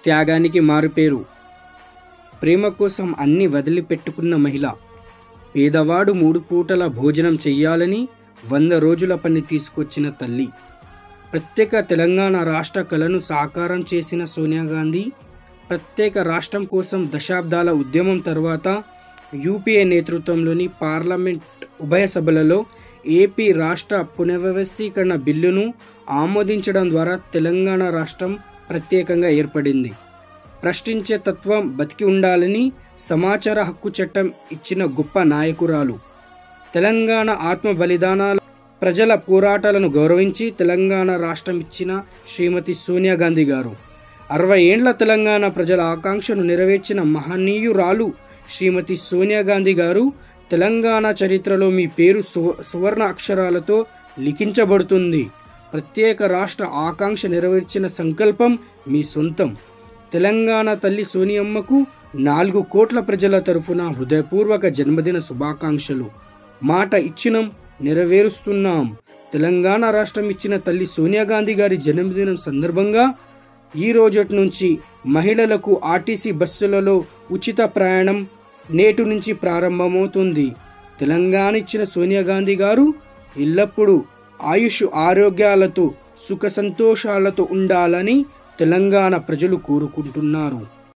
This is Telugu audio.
త్యాగానికి మారుపేరు ప్రేమ కోసం అన్ని వదిలిపెట్టుకున్న మహిళ పేదవాడు మూడు పూటల భోజనం చెయ్యాలని వంద రోజుల పని తీసుకొచ్చిన తల్లి ప్రత్యేక తెలంగాణ రాష్ట్ర కలను సాకారం చేసిన సోనియా గాంధీ ప్రత్యేక రాష్ట్రం కోసం దశాబ్దాల ఉద్యమం తర్వాత యూపీఏ నేతృత్వంలోని పార్లమెంట్ ఉభయ సభలలో ఏపీ రాష్ట్ర పునర్వ్యవస్థీకరణ బిల్లును ఆమోదించడం ద్వారా తెలంగాణ రాష్ట్రం ప్రత్యేకంగా ఏర్పడింది ప్రశ్నించే తత్వం బతికి ఉండాలని సమాచార హక్కు చట్టం ఇచ్చిన గొప్ప నాయకురాలు తెలంగాణ ఆత్మ బలిదానాల ప్రజల పోరాటాలను గౌరవించి తెలంగాణ రాష్ట్రం ఇచ్చిన శ్రీమతి సోనియా గాంధీ గారు అరవై ఏండ్ల తెలంగాణ ప్రజల ఆకాంక్షను నెరవేర్చిన మహనీయురాలు శ్రీమతి సోనియా గాంధీ గారు తెలంగాణ చరిత్రలో మీ పేరు సు- సువర్ణ అక్షరాలతో లిఖించబడుతుంది ప్రత్యేక రాష్ట్ర ఆకాంక్ష నెరవేర్చిన సంకల్పం మీ సొంతం తెలంగాణ తల్లి సోనియమ్మకు నాలుగు కోట్ల ప్రజల తరఫున హృదయపూర్వక జన్మదిన శుభాకాంక్షలు మాట ఇచ్చినం నెరవేరుస్తున్నాం తెలంగాణ రాష్ట్రం ఇచ్చిన తల్లి సోనియా గాంధీ గారి జన్మదినం సందర్భంగా ఈ రోజటి నుంచి మహిళలకు ఆర్టీసీ బస్సులలో ఉచిత ప్రయాణం నేటి నుంచి ప్రారంభమవుతుంది తెలంగాణ ఇచ్చిన సోనియా గాంధీ గారు ఎల్లప్పుడూ ఆయుష్ ఆరోగ్యాలతో సుఖ సంతోషాలతో ఉండాలని తెలంగాణ ప్రజలు కోరుకుంటున్నారు